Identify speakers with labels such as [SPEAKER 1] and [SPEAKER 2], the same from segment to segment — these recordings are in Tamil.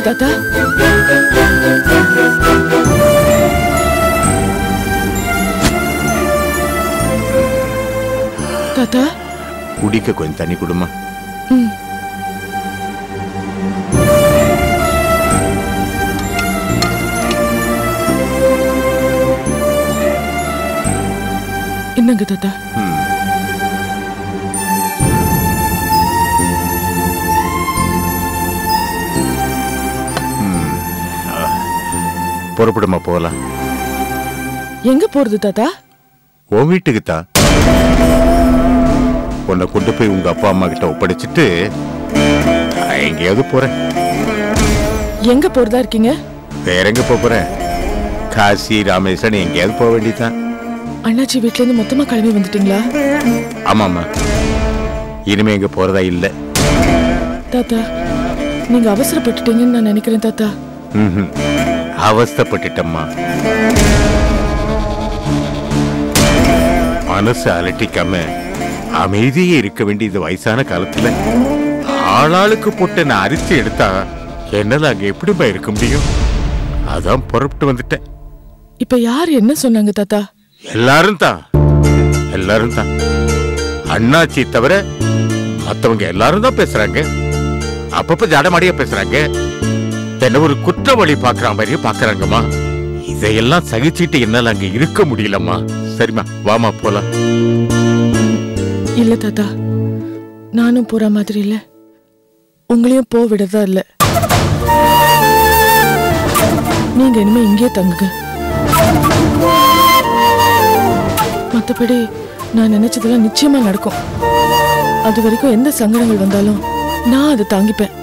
[SPEAKER 1] என்னாச்சு தாத்தா தாத்தா
[SPEAKER 2] குடிக்க கொஞ்சம் தண்ணி கொடுமா
[SPEAKER 1] ம் என்னங்க தாத்தா
[SPEAKER 2] ம். ம். ஆ. புறப்படுமா போகலாம்
[SPEAKER 1] எங்க போறது தாத்தா
[SPEAKER 2] உன் வீட்டுக்கு தான் உன்னை கொண்டு போய் உங்க அப்பா அம்மா கிட்ட ஒப்படைச்சிட்டு நான் எங்கேயாவது போறேன்
[SPEAKER 1] எங்க போறதா இருக்கீங்க
[SPEAKER 2] வேற எங்க போப் போறேன் காசி ராமேஸ்வரன் எங்கேயாவது போக வேண்டியதுதான்
[SPEAKER 1] அண்ணாச்சி வீட்ல இருந்து மொத்தமா கிளம்பி வந்துட்டீங்களா
[SPEAKER 2] ஆமாம்மா இனிமே எங்க போறதா இல்ல
[SPEAKER 1] தாத்தா நீங்க அவசரப்பட்டுட்டீங்கன்னு நான் நினைக்கிறேன் தாத்தா
[SPEAKER 2] ம்ஹும். அவஸ்தைப்பட்டுட்டம்மா மனசு அலட்டிக்காம அமைதியே இருக்க வேண்டிய இந்த வயசான காலத்துல ஆளாளுக்கு போட்டு நான் அரிசி எடுத்தா என்னால அங்க எப்படிப்பா இருக்க முடியும் அதான் புறப்பட்டு வந்துட்டேன்
[SPEAKER 1] இப்ப யார் என்ன சொன்னாங்க தாத்தா
[SPEAKER 2] எல்லாரும் தான் எல்லாரும் தான் அண்ணாச்சி தவிர மத்தவங்க எல்லாரும் தான் பேசுறாங்க அப்பப்ப ஜடமாடியா பேசுறாங்க என்ன ஒரு குற்றவாளி பாக்குற மாதிரியே பாக்குறாங்கம்மா இதையெல்லாம் சகிச்சிட்டு என்னால அங்க இருக்க முடியலம்மா சரிம்மா வாமா போலாம்
[SPEAKER 1] இல்ல தாத்தா நானும் போற மாதிரி இல்ல உங்களையும் போ விடதா இல்ல நீங்க இனிமே இங்கே தங்குங்க மத்தபடி நான் நினைச்சதெல்லாம் நிச்சயமா நடக்கும் அது வரைக்கும் எந்த சங்கடங்கள் வந்தாலும் நான் அதை தாங்கிப்பேன்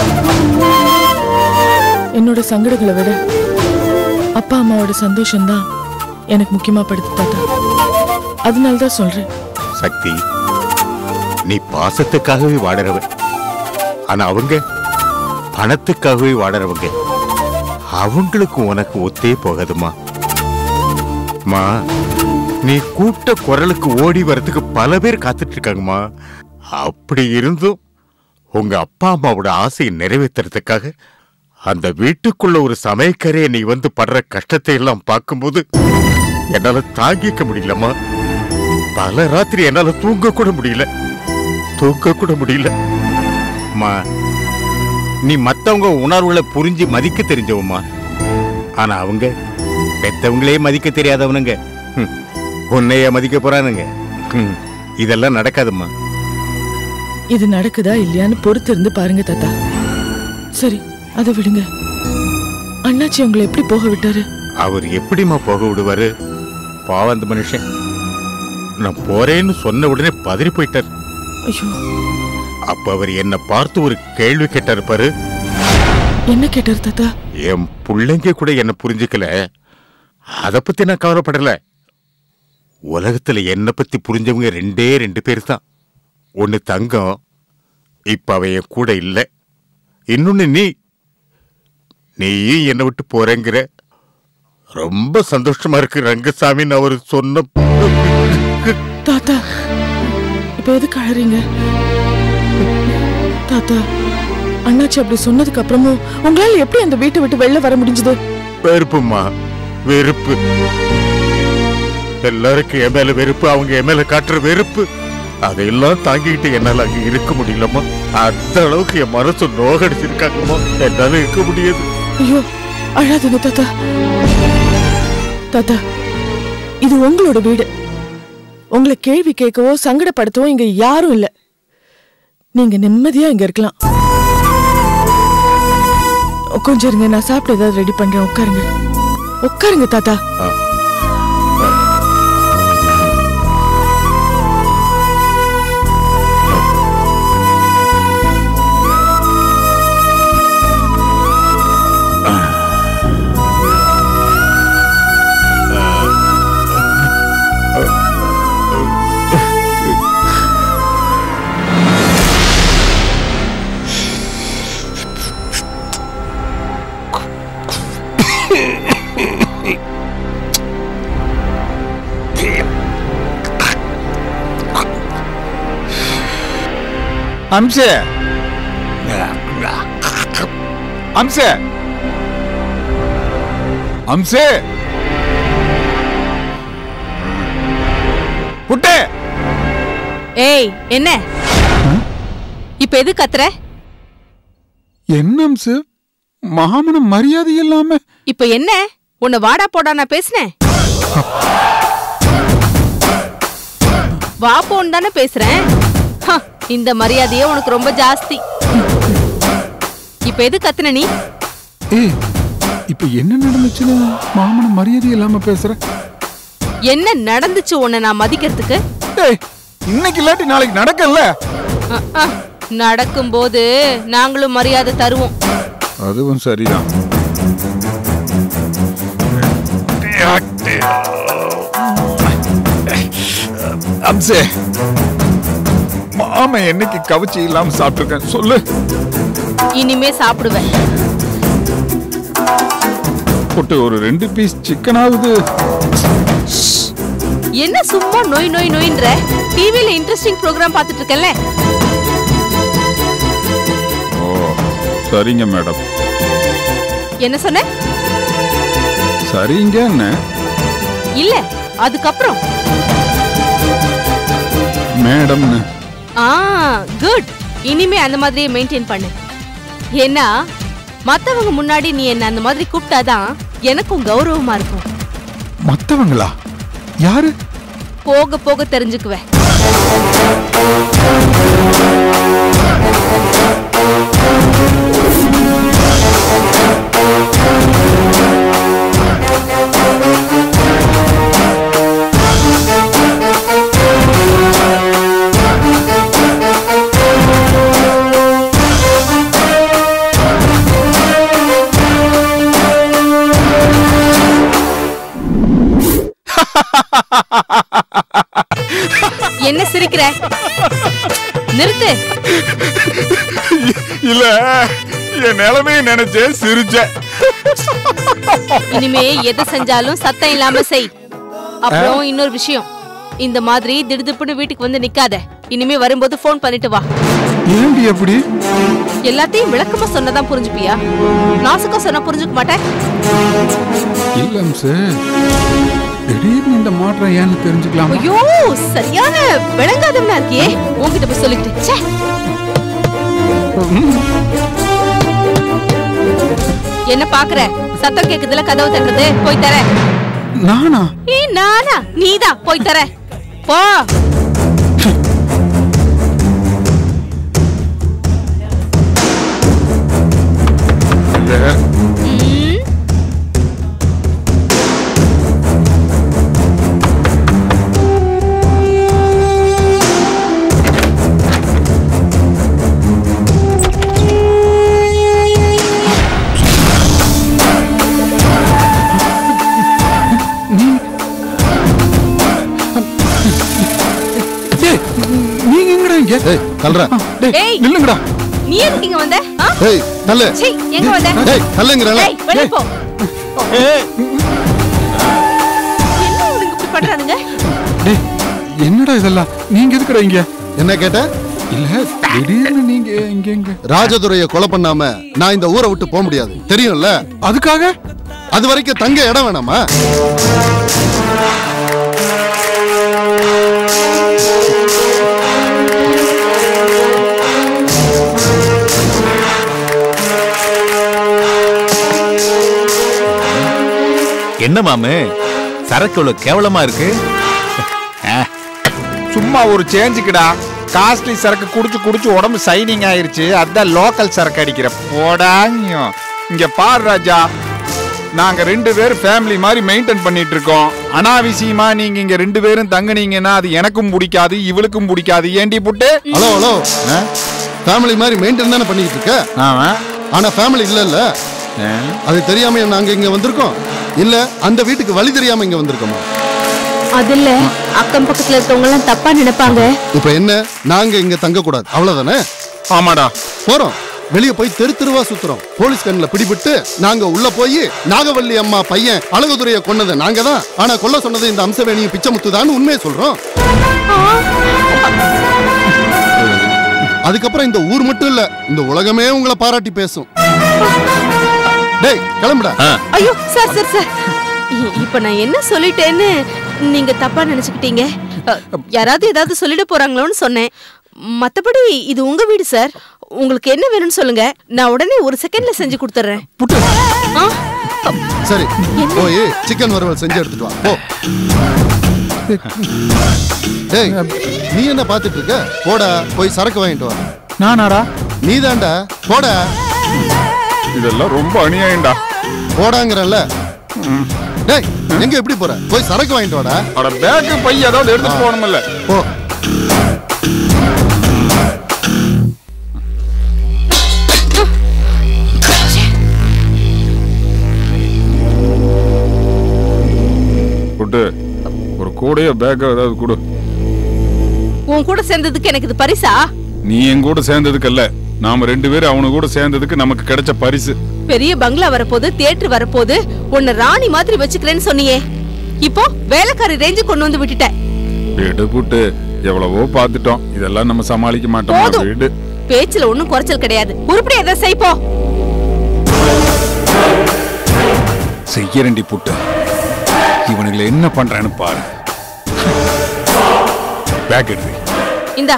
[SPEAKER 1] என்னோட சங்கடங்களை விட அப்பா அம்மாவோட சந்தோஷம்தான் எனக்கு முக்கியமா படுத்து தாத்தா அதனால தான் சொல்றேன்
[SPEAKER 2] சக்தி நீ பாசத்துக்காகவே வாடுறவ ஆனா அவங்க பணத்துக்காகவே வாடுறவங்க அவங்களுக்கு உனக்கு ஒத்தே போகாதுமா மா நீ கூப்பிட்ட குரலுக்கு ஓடி வரதுக்கு பல பேர் காத்துட்டு இருக்காங்கம்மா அப்படி இருந்தும் உங்க அப்பா அம்மாவோட ஆசையை நிறைவேத்துறதுக்காக அந்த வீட்டுக்குள்ள ஒரு சமையக்கரையை நீ வந்து படுற கஷ்டத்தை எல்லாம் பார்க்கும்போது என்னால தாங்கிக்க முடியலம்மா பல ராத்திரி என்னால தூங்க கூட முடியல தூங்க கூட முடியல அம்மா நீ மத்தவங்க உணர்வுகளை புரிஞ்சு மதிக்க தெரிஞ்சவம்மா ஆனா அவங்க பெத்தவங்களே மதிக்க தெரியாதவனுங்க ஹம், உன்னைய மதிக்க போறானுங்க ஹம், இதெல்லாம் நடக்காதும்மா
[SPEAKER 1] இது நடக்குதா இல்லையான்னு பொறுத்து இருந்து பாருங்க தாத்தா சரி அதை விடுங்க அண்ணாச்சி உங்களை எப்படி போக விட்டாரு
[SPEAKER 2] அவர் எப்படிம்மா போக விடுவாரு பாவம் அந்த மனுஷன் நான் போறேன்னு சொன்ன உடனே பதறி போயிட்டார்
[SPEAKER 1] ஐயோ
[SPEAKER 2] அப்ப அவர் என்ன பார்த்து ஒரு கேள்வி கேட்டாரு பாரு
[SPEAKER 1] என்ன கேட்டாரு தாத்தா
[SPEAKER 2] என் புள்ளைங்க கூட என்ன புரிஞ்சுக்கல அத பத்தி நான் கவலைப்படல உலகத்துல என்ன பத்தி புரிஞ்சவங்க ரெண்டே ரெண்டு பேர் தான் ஒன்னு தங்கம் இப்ப அவ என் கூட இல்ல இன்னொன்னு நீ நீயும் என்னை விட்டு போறேங்கிற ரொம்ப சந்தோஷமா இருக்கு ரங்கசாமின்னு அவர் சொன்ன
[SPEAKER 1] தாத்தா இப்ப எதுக்கு அழறீங்க தாத்தா அண்ணாச்சி அப்படி சொன்னதுக்கு அப்புறமும் உங்களால எப்படி அந்த வீட்டை விட்டு வெளில வர முடிஞ்சது
[SPEAKER 2] வெறுப்புமா வெறுப்பு எல்லாருக்கும் என் மேல வெறுப்பு அவங்க என் மேல காட்டுற வெறுப்பு அதையெல்லாம் தாங்கிக்கிட்டு என்னால அங்க இருக்க முடியலம்மா அந்த அளவுக்கு என் மனசு நோகடிச்சிருக்காங்கம்மா என்னால இருக்க முடியாது
[SPEAKER 1] ஐயோ அழாதீங்க தாத்தா தாத்தா இது உங்களோட வீடு உங்களை கேள்வி கேட்கவோ சங்கடப்படுத்தவோ இங்க யாரும் இல்ல நீங்க நிம்மதியா இங்க இருக்கலாம் கொஞ்சம் இருங்க நான் சாப்பிட்டு ஏதாவது ரெடி பண்றேன் உட்காருங்க உட்காருங்க தாத்தா
[SPEAKER 2] ஆ.
[SPEAKER 3] அம்சு அம்சே அம்சே புட்டே
[SPEAKER 4] ஏய் என்ன இப்ப எது கத்துற
[SPEAKER 3] என்ன அம்சு மாமன மரியாதை இல்லாம
[SPEAKER 4] இப்ப என்ன உன்னை வாடா போடா நான் பேசுனேன் வா போன்னு தானே பேசுறேன் ஹ, இந்த மரியாதையே உனக்கு ரொம்ப ஜாஸ்தி இப்ப எது கத்துன நீ
[SPEAKER 3] ஏய் இப்ப என்ன நடந்துச்சுன்னு மாமன மரியாதை இல்லாம பேசுற
[SPEAKER 4] என்ன நடந்துச்சு உன்னை நான் மதிக்கிறதுக்கு
[SPEAKER 3] ஏய் இன்னைக்கு இல்லாட்டி நாளைக்கு நடக்கல
[SPEAKER 4] அஹ், அஹ், நடக்கும்போது நாங்களும் மரியாதை தருவோம்
[SPEAKER 3] அதுவும் சரிதான் அம்சே மாமன் என்னைக்கு கவிச்சி இல்லாம சாப்பிட்டுருக்கேன் சொல்லு
[SPEAKER 4] இனிமே சாப்பிடுவேன்
[SPEAKER 3] போட்டு ஒரு ரெண்டு பீஸ் சிக்கனாவது
[SPEAKER 4] என்ன சும்மா நோய் நோய் நோயின்ற டிவில இன்ட்ரெஸ்டிங் ப்ரோக்ராம் பார்த்துட்டு இருக்கேன்ல
[SPEAKER 3] ஓ சரிங்க மேடம்
[SPEAKER 4] என்ன சொன்ன
[SPEAKER 3] சரிங்க என்ன
[SPEAKER 4] இல்ல அதுக்கப்புறம்
[SPEAKER 3] மேடம்னு
[SPEAKER 4] ஆ குட் இனிமே அந்த மாதிரியே மெயின்டைன் பண்ணு ஏன்னா மத்தவங்க முன்னாடி நீ என்ன அந்த மாதிரி கூப்பிட்டாதான் எனக்கும் கௌரவமா இருக்கும்
[SPEAKER 3] மத்தவங்களா யாரு
[SPEAKER 4] போக போக தெரிஞ்சுக்குவேன் என்ன சிரிக்கிற நிறுத்து
[SPEAKER 3] இல்ல என் நிலைமையை நினைச்சே சிரிச்சேன்
[SPEAKER 4] இனிமே எதை செஞ்சாலும் சத்தம் இல்லாம செய் அப்புறம் இன்னொரு விஷயம் இந்த மாதிரி திடுதிப்புன்னு வீட்டுக்கு வந்து நிக்காத இனிமே வரும்போது ஃபோன் பண்ணிட்டு வா
[SPEAKER 3] ஏண்டி எப்படி
[SPEAKER 4] எல்லாத்தையும் விளக்கமா சொன்னதான் புரிஞ்சுப்பியா நாசுக்கா சொன்னா புரிஞ்சுக்க மாட்டேன்
[SPEAKER 3] இல்ல அம்சு திடீர்னு இந்த மாற்றம் ஏன்னு தெரிஞ்சுக்கலாமா
[SPEAKER 4] ஐயோ சரியான விளங்காதவனா இருக்கியே உன்கிட்ட போய் சொல்லிக்கிட்டு ச்சே. என்ன பாக்குற சத்தம் கேக்குதுல கதவு தட்டுறது போய் தர
[SPEAKER 3] நானா
[SPEAKER 4] ஏ நானா நீதான் போய் தர போ
[SPEAKER 3] இல்ல
[SPEAKER 4] ம்.
[SPEAKER 3] ஏய், நீங்க எங்கடா இங்க
[SPEAKER 5] ஏய் தல்ற
[SPEAKER 3] டேய்,
[SPEAKER 4] ஏய்.
[SPEAKER 3] நில்லுங்கடா
[SPEAKER 4] நீ எதுக்கு இங்க வந்த ஆ?
[SPEAKER 5] ஏய் தள்ளு
[SPEAKER 4] சீ, எங்க வந்த
[SPEAKER 5] ஏய் தள்ளுங்கறல
[SPEAKER 4] ஏய், வெளிய போ என்ன இவனுங்க இப்படி பண்றானுங்க
[SPEAKER 3] டேய் என்னடா இதெல்லாம் நீங்க எதுக்குடா இங்க
[SPEAKER 5] என்ன கேட்ட
[SPEAKER 3] இல்ல திடீர்னு நீங்க இங்க எங்க
[SPEAKER 5] ராஜதுரைய கொலை பண்ணாம நான் இந்த ஊரை விட்டு போக முடியாது தெரியும்ல
[SPEAKER 3] அதுக்காக
[SPEAKER 5] அது வரைக்கும் தங்க இடம் வேணாமா
[SPEAKER 2] என்ன மாமு சரக்கு இவ்வளவு கேவலமா இருக்கு
[SPEAKER 6] சும்மா ஒரு சேஞ்சுக்குடா காஸ்ட்லி சரக்கு குடிச்சு குடிச்சு உடம்பு சைனிங் ஆயிருச்சு அதான் லோக்கல் சரக்கு அடிக்கிற போடாங்க இங்க பாரு ராஜா நாங்க ரெண்டு பேரும் ஃபேமிலி மாதிரி மெயின்டைன் பண்ணிட்டு இருக்கோம் அனாவசியமா நீங்க இங்க ரெண்டு பேரும் தங்குனீங்கன்னா அது எனக்கும் பிடிக்காது இவளுக்கும் பிடிக்காது ஏண்டி புட்டு
[SPEAKER 5] ஹலோ ஹலோ ஃபேமிலி மாதிரி மெயின்டைன் தானே பண்ணிட்டு இருக்க
[SPEAKER 6] ஆமா
[SPEAKER 5] ஆனா ஃபேமிலி இல்லல்ல அது தெரியாம நாங்க இங்க வந்திருக்கோம் இல்ல அந்த வீட்டுக்கு வழி தெரியாம இங்க வந்திருக்கோமா
[SPEAKER 4] அதுல அக்கம் பக்கத்துல இருக்கவங்க எல்லாம் தப்பா நினைப்பாங்க
[SPEAKER 5] இப்ப என்ன நாங்க இங்க தங்க கூடாது அவ்வளவுதானே
[SPEAKER 6] ஆமாடா
[SPEAKER 5] போறோம் வெளிய போய் தெரு தெருவா சுத்துறோம் போலீஸ் கண்ணுல பிடிபட்டு நாங்க உள்ள போய் நாகவல்லி அம்மா பையன் அழகுதுரைய கொன்னது நாங்க தான் ஆனா கொல்ல சொன்னது இந்த அம்சவேணியும் பிச்சைமுத்து தான் உண்மையை சொல்றோம் அதுக்கப்புறம் இந்த ஊர் மட்டும் இல்ல இந்த உலகமே உங்களை பாராட்டி பேசும் டேய் கிளம்புடா
[SPEAKER 4] ஐயோ சார் சார் சார் இ- இப்ப நான் என்ன சொல்லிட்டேன்னு நீங்க தப்பா நினைச்சுக்கிட்டீங்க அ, யாராவது ஏதாவது சொல்லிட போறாங்களோன்னு சொன்னேன் மத்தபடி இது உங்க வீடு சார் உங்களுக்கு என்ன வேணும்னு சொல்லுங்க நான் உடனே ஒரு செகண்ட்ல செஞ்சு கொடுத்துட்றேன் ஆ?
[SPEAKER 5] சரி போய் சிக்கன் வறுவல் செஞ்சு எடுத்துட்டு வா போ டேய் நீ என்ன பாத்துட்டு இருக்க போடா போய் சரக்கு வாங்கிட்டு வா
[SPEAKER 3] நானாடா
[SPEAKER 5] நீதான்டா போடா
[SPEAKER 6] இதெல்லாம் ரொம்ப அநியாயம்டா
[SPEAKER 5] போடாங்கறல்ல டேய் எங்க எப்படி போற போய் சரக்கு வாங்கிட்டு வாடா
[SPEAKER 6] அட பேக்கு பை ஏதாவது எடுத்துட்டு போகணுமில்ல
[SPEAKER 5] போ
[SPEAKER 6] குட்டு ஒரு கூடைய பேக்க ஏதாவது கொடு
[SPEAKER 4] உன் கூட சேர்ந்ததுக்கு எனக்கு இது பரிசா
[SPEAKER 6] நீ என் கூட சேர்ந்ததுக்கு அல்ல நாம ரெண்டு பேரும் அவனு கூட சேர்ந்ததுக்கு நமக்கு கிடைச்ச பரிசு
[SPEAKER 4] பெரிய பங்களா வரப்போது தியேட்டர் வரப்போது உன்னை ராணி மாதிரி வச்சுக்கிறேன்னு சொன்னியே இப்போ வேலைக்காரி ரேஞ்சு கொண்டு வந்து விட்டுட்ட
[SPEAKER 6] வீடு புட்டு எவ்வளவோ பார்த்துட்டோம் இதெல்லாம் நம்ம சமாளிக்க மாட்டோமா
[SPEAKER 4] போதும்.
[SPEAKER 6] வீடு
[SPEAKER 4] பேச்சுல ஒண்ணும் குறைச்சல் கிடையாது உருப்படி எதை செய்ப்போ
[SPEAKER 6] செய்யறண்டி புட்டு இவனுங்களை என்ன பண்றான்னு பாரு பேக் எடுத்து
[SPEAKER 4] இந்தா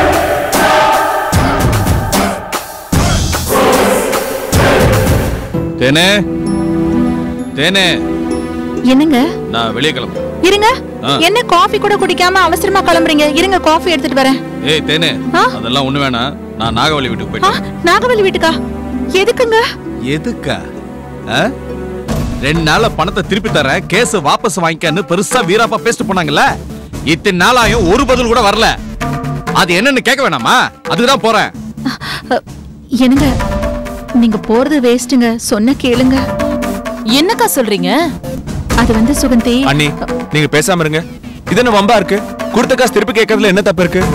[SPEAKER 7] தேனே தேனே
[SPEAKER 8] என்னங்க
[SPEAKER 7] நான் வெளியே கிளம்பு
[SPEAKER 8] இருங்க
[SPEAKER 7] ஆ.
[SPEAKER 8] என்ன காஃபி கூட குடிக்காம அவசரமா கிளம்புறீங்க இருங்க காஃபி எடுத்துட்டு வரேன்
[SPEAKER 7] ஏய் தேனே
[SPEAKER 8] ஆ?
[SPEAKER 7] அதெல்லாம் ஒண்ணு வேணாம் நான் நாகவள்ளி வீட்டுக்கு
[SPEAKER 8] ஆ,
[SPEAKER 7] போயிட்டேன்
[SPEAKER 8] நாகவல்லி வீட்டுக்கா எதுக்குங்க
[SPEAKER 7] எதுக்கா ஆ? ரெண்டு நாள்ல பணத்தை திருப்பி தரேன் கேஸ் வாபஸ் வாங்கிக்கன்னு பெருசா வீராப்பா பேசிட்டு போனாங்கல்ல இத்தனை நாளாயும் ஒரு பதில் கூட வரல அது என்னன்னு கேட்க வேணாமா அதுக்குதான் போறேன்
[SPEAKER 8] அ, என்னங்க நீங்க போறது வேஸ்ட்டுங்க சொன்ன கேளுங்க
[SPEAKER 1] என்னக்கா சொல்றீங்க
[SPEAKER 8] அது வந்து சுகந்தி
[SPEAKER 7] அண்ணி நீங்க பேசாம இருங்க இது என்ன வம்பா இருக்கு கொடுத்த காசு திருப்பி கேட்கறதுல என்ன தப்பு இருக்கு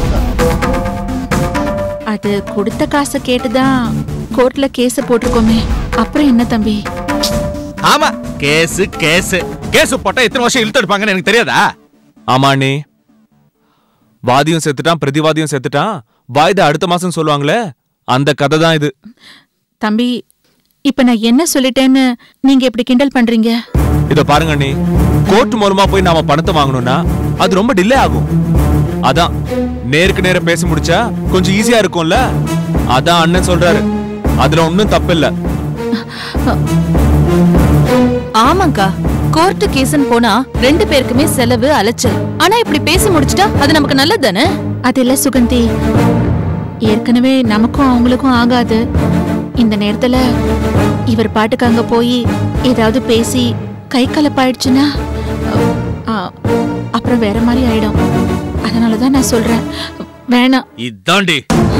[SPEAKER 8] அது கொடுத்த காசை கேட்டுதான் கோர்ட்ல கேஸ் போட்டிருக்கோமே அப்புறம் என்ன தம்பி
[SPEAKER 7] ஆமா கேஸ் கேஸ் கேஸ் போட்டா எத்தனை வருஷம் இழுத்து எடுப்பாங்கன்னு எனக்கு தெரியாதா ஆமா அண்ணி வாதியும் செத்துட்டான் பிரதிவாதியும் செத்துட்டான் வாய்தா அடுத்த மாசம் சொல்லுவாங்களே அந்த கதை தான் இது
[SPEAKER 8] தம்பி இப்ப நான் என்ன சொல்லிட்டேன்னு நீங்க இப்படி கிண்டல் பண்றீங்க
[SPEAKER 7] இத பாருங்க அண்ணி கோர்ட் மூலமா போய் நாம பணத்தை வாங்கணும்னா அது ரொம்ப டிலே ஆகும் அதான் நேருக்கு நேர பேசி முடிச்சா கொஞ்சம் ஈஸியா இருக்கும்ல அதான் அண்ணன் சொல்றாரு அதுல ஒண்ணும் தப்பு இல்ல
[SPEAKER 1] ஆமாக்கா கோர்ட்டு கேஸ்னு போனா ரெண்டு பேருக்குமே செலவு அலைச்சல் ஆனா இப்படி பேசி முடிச்சிட்டா அது நமக்கு நல்லது தானே
[SPEAKER 8] அது இல்ல சுகந்தி ஏற்கனவே நமக்கும் அவங்களுக்கும் ஆகாது இந்த நேரத்துல இவர் பாட்டுக்கு அங்க போய் ஏதாவது பேசி கை கலப்பாயிடுச்சுன்னா அ, அ, அப்புறம் வேற மாதிரி ஆயிடும் அதனாலதான் நான் சொல்றேன் வேணாம்
[SPEAKER 7] இதாண்டி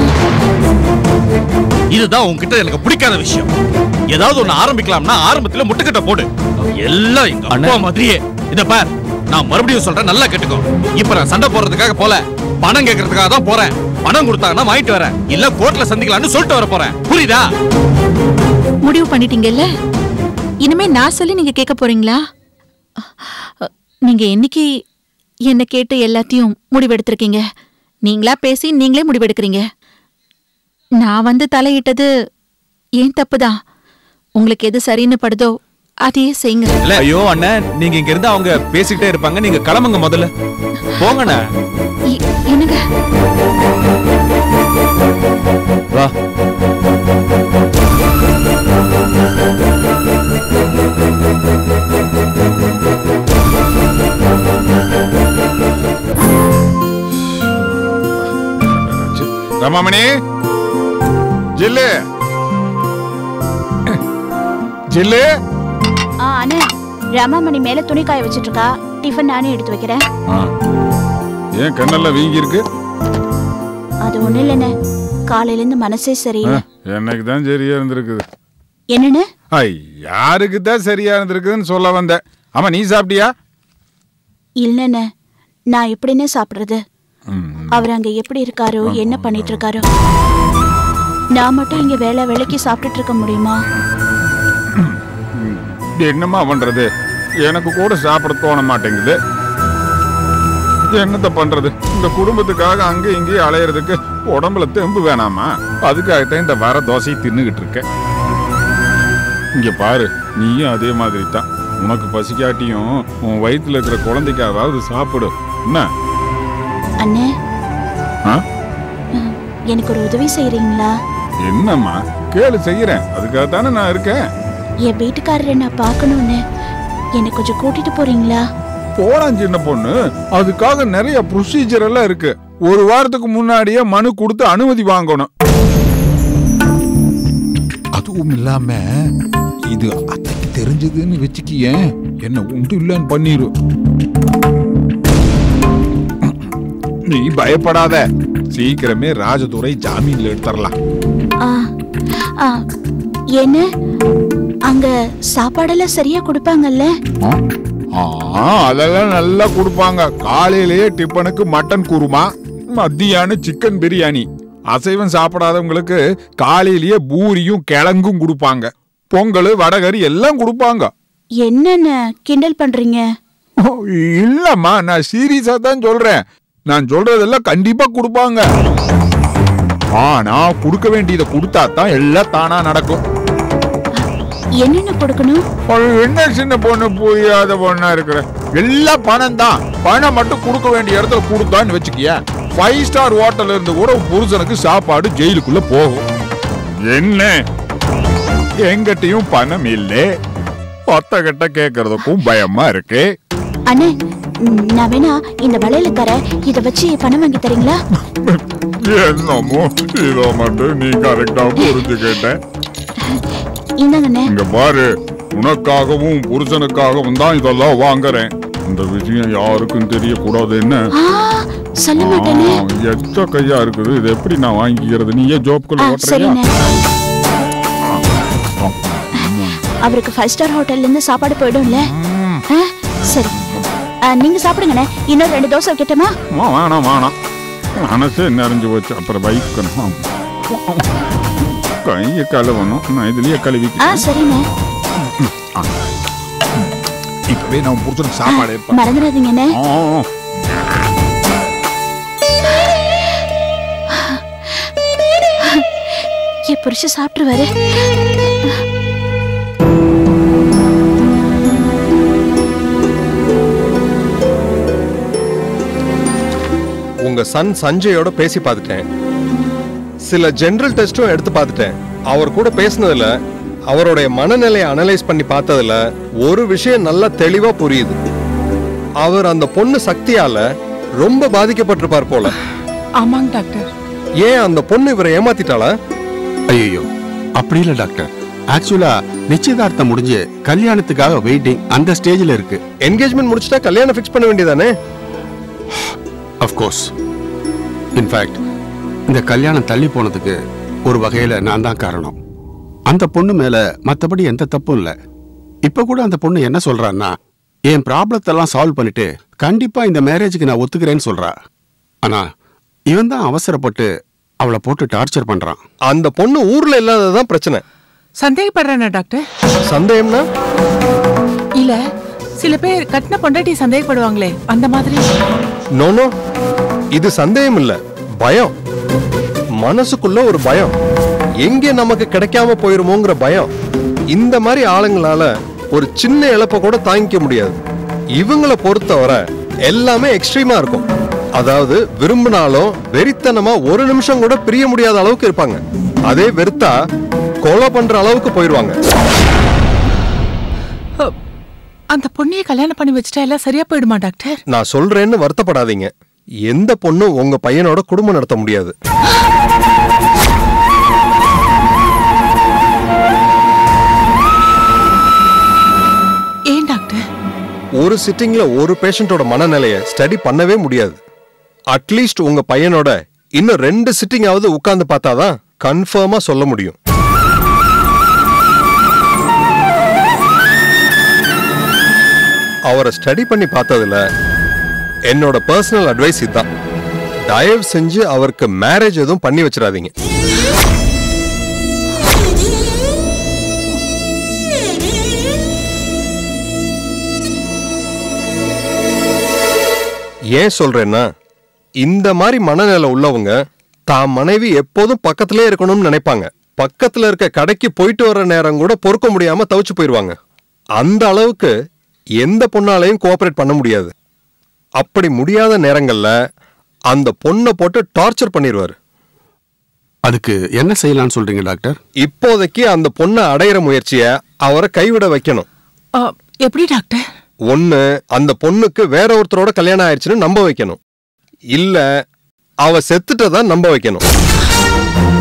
[SPEAKER 7] இதுதான் உன்கிட்ட எனக்கு பிடிக்காத விஷயம் ஏதாவது ஒண்ணு ஆரம்பிக்கலாம்னா ஆரம்பத்துல முட்டுக்கட்ட போடு எல்லாம் எங்க அப்பா மாதிரியே இத பார் நான் மறுபடியும் சொல்றேன் நல்லா கேட்டுக்கோ இப்ப நான் சண்டை போடுறதுக்காக போல பணம் கேட்கறதுக்காக தான் போறேன் பணம் கொடுத்தாங்கன்னா வாங்கிட்டு வரேன் இல்ல கோர்ட்ல சந்திக்கலாம்னு சொல்லிட்டு வர போறேன் புரியுதா
[SPEAKER 8] முடிவு பண்ணிட்டீங்கல்ல இனிமே நான் சொல்லி நீங்க கேட்க போறீங்களா அ, நீங்க என்னைக்கு என்ன கேட்டு எல்லாத்தையும் முடிவெடுத்திருக்கீங்க நீங்களா பேசி நீங்களே முடிவெடுக்கிறீங்க நான் வந்து தலையிட்டது ஏன் தப்புதான் உங்களுக்கு எது சரின்னு படுதோ அதையே செய்யுங்க
[SPEAKER 7] இல்ல ஐயோ அண்ணன் நீங்க இங்க இருந்து அவங்க பேசிக்கிட்டே இருப்பாங்க நீங்க கிளம்புங்க முதல்ல போங்கண்ணே
[SPEAKER 8] இ- என்னங்க
[SPEAKER 7] வா
[SPEAKER 6] ரமாமணி ஜில்லு ஜில்லு
[SPEAKER 9] ஆ அண்ணே ரமாமணி மேல துணி காய வச்சிட்டு இருக்கா டிஃபன் நானே எடுத்து வைக்கிறேன்
[SPEAKER 6] ஆ. ஏன் கண்ணெல்லாம் வீங்கி இருக்கு
[SPEAKER 9] அது ஒண்ணு இல்லைண்ணே காலையில இருந்து மனசே சரியில்லை
[SPEAKER 6] எனக்கு தான் சரியா இருந்திருக்குது
[SPEAKER 9] என்னன்னு
[SPEAKER 6] ஐ யாருக்கு தான் சரியா இருந்திருக்குதுன்னு சொல்ல வந்தேன் ஆமா நீ சாப்பிட்டியா
[SPEAKER 9] இல்லைண்ணே நான் எப்படின்னு சாப்பிடுறது
[SPEAKER 6] ம்.
[SPEAKER 9] அவர் அங்க எப்படி இருக்காரோ என்ன பண்ணிட்டு இருக்காரோ நான் மட்டும் இங்க வேலை வேலைக்கு சாப்பிட்டுட்டு இருக்க முடியுமா
[SPEAKER 6] இது என்னம்மா பண்றது எனக்கு கூட சாப்பிட தோண மாட்டேங்குது என்னத்த பண்றது இந்த குடும்பத்துக்காக அங்க இங்கேயும் அலையறதுக்கு உடம்புல தெம்பு வேணாமா அதுக்காகத்தான் இந்த வர தோசையை தின்னுகிட்டு இருக்கேன் இங்க பாரு நீயும் அதே மாதிரி தான் உனக்கு பசிக்காட்டியும் உன் வயித்துல இருக்கிற குழந்தைக்காவது சாப்பிடு என்ன
[SPEAKER 9] அண்ணே
[SPEAKER 6] ஆ?
[SPEAKER 9] எனக்கு ஒரு உதவி செய்றீங்களா
[SPEAKER 6] என்னம்மா கேளு செய்யறேன் அதுக்காக தானே நான் இருக்கேன்
[SPEAKER 9] என் வீட்டுக்காரரை நான் பார்க்கணும்னு என்னை கொஞ்சம் கூட்டிட்டு போறீங்களா
[SPEAKER 6] போறான் சின்ன பொண்ணு அதுக்காக நிறைய ப்ரொசீஜர் எல்லாம் இருக்கு ஒரு வாரத்துக்கு முன்னாடியே மனு கொடுத்து அனுமதி வாங்கணும் அதுவும் இல்லாம இது அத்தைக்கு தெரிஞ்சதுன்னு வச்சுக்கியேன் என்ன உண்டு இல்லைன்னு பண்ணிரு நீ பயப்படாத சீக்கிரமே ராஜதுரை ஜாமீன்ல எடுத்துடலாம்
[SPEAKER 9] ஆ ஆ என்ன அங்க சாப்பாடெல்லாம் சரியா கொடுப்பாங்கல்ல
[SPEAKER 6] ஆ, அதெல்லாம் நல்லா கொடுப்பாங்க காலையிலேயே டிஃபனுக்கு மட்டன் குருமா மத்தியானம் சிக்கன் பிரியாணி அசைவம் சாப்பிடாதவங்களுக்கு காலையிலேயே பூரியும் கிழங்கும் கொடுப்பாங்க பொங்கல் வடகரி எல்லாம் கொடுப்பாங்க
[SPEAKER 9] என்னென்ன கிண்டல் பண்றீங்க
[SPEAKER 6] ஓ, இல்லம்மா நான் சீரியஸா தான் சொல்றேன் நான் சொல்றதெல்லாம் கண்டிப்பா கொடுப்பாங்க ஆனா கொடுக்க வேண்டியதை கொடுத்தா தான் எல்லாம் தானா நடக்கும்
[SPEAKER 9] என்னென்ன கொடுக்கணும்
[SPEAKER 6] அது என்ன சின்ன பொண்ணு புரியாத பொண்ணா இருக்கிற எல்லாம் பணம் தான் பணம் மட்டும் கொடுக்க வேண்டிய இடத்துல கொடுத்தான்னு வச்சுக்கிய ஃபைவ் ஸ்டார் ஹோட்டல்ல இருந்து கூட உன் புருஷனுக்கு சாப்பாடு ஜெயிலுக்குள்ள போகும் என்ன எங்கிட்டயும் பணம் இல்லை ஒத்த கிட்ட கேட்கறதுக்கும் பயமா இருக்கு
[SPEAKER 9] அண்ணே ம், நான் வேணா இந்த வளையல தரேன் இத வச்சு பணம் வாங்கி தரீங்களா
[SPEAKER 6] என்னமோ இதோ மட்டும் நீ கரெக்டா புரிஞ்சுக்கிட்ட
[SPEAKER 9] இந்தாங்க அண்ணே
[SPEAKER 6] இங்க பாரு உனக்காகவும் புருஷனுக்காகவும் தான் இதெல்லாம் வாங்குறேன் இந்த விஷயம் யாருக்கும் தெரியக்கூடாது என்ன
[SPEAKER 9] ஆ சொல்ல மாட்டேனே
[SPEAKER 6] ஆ, எச்ச கையா இருக்குது இது எப்படி நான் வாங்கிக்கிறது நீ ஏன்
[SPEAKER 9] ஆ
[SPEAKER 6] ஜோப்குள்ள ஓட்டுறியா
[SPEAKER 9] சரிண்ணே அவருக்கு ஃபைவ் ஸ்டார் ஹோட்டல்ல இருந்து சாப்பாடு போயிடும்ல ஆ, சரி ஆ, நீங்க சாப்பிடுங்கண்ணே இன்னும் ரெண்டு தோசை வைக்கட்டுமா
[SPEAKER 6] ஆ, வேணாம் வேணாம் மனசே நிறைஞ்சு போச்சு அப்புறம் வைக்கணும் கையை கழுவணும் நான் இதுலயே கழுவி
[SPEAKER 9] ஆ சரிண்ணே
[SPEAKER 6] இப்பவே நான் புருஷனுக்கு சாப்பாடு ஏற்பாடு
[SPEAKER 9] மறந்துடாதீங்கண்ணே
[SPEAKER 6] ஆ, ஆ.
[SPEAKER 9] என் புருஷன் சாப்பிட்டுருவாரு
[SPEAKER 10] உங்க சன் சஞ்சயோட பேசி பார்த்துட்டேன் சில ஜெனரல் டெஸ்டும் எடுத்து பார்த்துட்டேன் அவர் கூட பேசினதுல அவருடைய மனநிலையை அனலைஸ் பண்ணி பார்த்ததுல ஒரு விஷயம் நல்லா தெளிவா புரியுது அவர் அந்த பொண்ணு சக்தியால ரொம்ப பாதிக்கப்பட்டிருப்பார் போல
[SPEAKER 1] ஆமாங்க டாக்டர்
[SPEAKER 10] ஏன் அந்த பொண்ணு இவரை ஏமாத்திட்டாளா
[SPEAKER 11] ஐயோ அப்படி இல்ல டாக்டர் ஆக்சுவலா நிச்சயதார்த்தம் முடிஞ்சு கல்யாணத்துக்காக வெயிட்டிங் அந்த ஸ்டேஜ்ல இருக்கு
[SPEAKER 10] என்கேஜ்மெண்ட் முடிச்சிட்டா கல்யாணம் ஃபிக்ஸ் பண்ண வேண்டியதானே
[SPEAKER 11] அஃப்கோர்ஸ் இன்ஃபேக்ட் இந்த கல்யாணம் தள்ளி போனதுக்கு ஒரு வகையில நான் தான் காரணம் அந்த பொண்ணு மேல மத்தபடி எந்த தப்பும் இல்ல இப்ப கூட அந்த பொண்ணு என்ன சொல்றான்னா என் ப்ராப்ளத்தெல்லாம் சால்வ் பண்ணிட்டு கண்டிப்பா இந்த மேரேஜுக்கு நான் ஒத்துக்கிறேன்னு சொல்றா ஆனா இவன் தான் அவசரப்பட்டு அவளை போட்டு டார்ச்சர் பண்றான்
[SPEAKER 10] அந்த பொண்ணு ஊர்ல இல்லாததுதான் பிரச்சனை
[SPEAKER 1] சந்தேகப்படுறேனா டாக்டர்
[SPEAKER 10] சந்தேகம்னா
[SPEAKER 1] இல்ல சில பேர் கட்டின பொண்டாட்டி சந்தேகப்படுவாங்களே அந்த மாதிரி
[SPEAKER 10] நோனோ இது சந்தேகம் இல்ல பயம் மனசுக்குள்ள ஒரு பயம் எங்க நமக்கு கிடைக்காம போயிருமோங்கிற பயம் இந்த மாதிரி ஆளுங்களால ஒரு சின்ன இழப்ப கூட தாங்கிக்க முடியாது இவங்கள பொறுத்தவரை எல்லாமே எக்ஸ்ட்ரீமா இருக்கும் அதாவது விரும்பினாலும் வெறித்தனமா ஒரு நிமிஷம் கூட பிரிய முடியாத அளவுக்கு இருப்பாங்க அதே வெறுத்தா கொலை பண்ற அளவுக்கு போயிருவாங்க
[SPEAKER 1] அந்த பொண்ணைய கல்யாணம் பண்ணி வச்சுட்டா எல்லாம் சரியா போயிடுமா டாக்டர்
[SPEAKER 10] நான் சொல்றேன்னு வருத்தப்படாதீங்க எந்த பொண்ணும் உங்க பையனோட குடும்பம் நடத்த முடியாது
[SPEAKER 1] ஏன் டாக்டர்
[SPEAKER 10] ஒரு சிட்டிங்ல ஒரு பேஷண்டோட மனநிலைய ஸ்டடி பண்ணவே முடியாது அட்லீஸ்ட் உங்க பையனோட இன்னும் ரெண்டு சிட்டிங்காவது உட்கார்ந்து பார்த்தாதான் கன்ஃபார்மா சொல்ல முடியும் அவரை ஸ்டடி பண்ணி பார்த்ததுல என்னோட பர்சனல் அட்வைஸ் இதுதான் தயவு செஞ்சு அவருக்கு மேரேஜ் எதுவும் பண்ணி வச்சிடாதீங்க ஏன் சொல்றேன்னா இந்த மாதிரி மனநிலை உள்ளவங்க தான் மனைவி எப்போதும் பக்கத்திலே இருக்கணும்னு நினைப்பாங்க பக்கத்துல இருக்க கடைக்கு போயிட்டு வர்ற நேரம் கூட பொறுக்க முடியாம தவிச்சு போயிடுவாங்க அந்த அளவுக்கு எந்த பொண்ணாலையும் கோஆபரேட் பண்ண முடியாது அப்படி முடியாத நேரங்கள்ல அந்த பொண்ணை போட்டு டார்ச்சர் பண்ணிடுவாரு
[SPEAKER 11] அதுக்கு என்ன செய்யலாம்னு சொல்றீங்க டாக்டர்
[SPEAKER 10] இப்போதைக்கு அந்த பொண்ணை அடையிற முயற்சியை அவரை கைவிட வைக்கணும்
[SPEAKER 1] எப்படி டாக்டர்
[SPEAKER 10] ஒண்ணு அந்த பொண்ணுக்கு வேற ஒருத்தரோட கல்யாணம் ஆயிடுச்சுன்னு நம்ப வைக்கணும் இல்ல அவ செத்துட்டதா நம்ப வைக்கணும்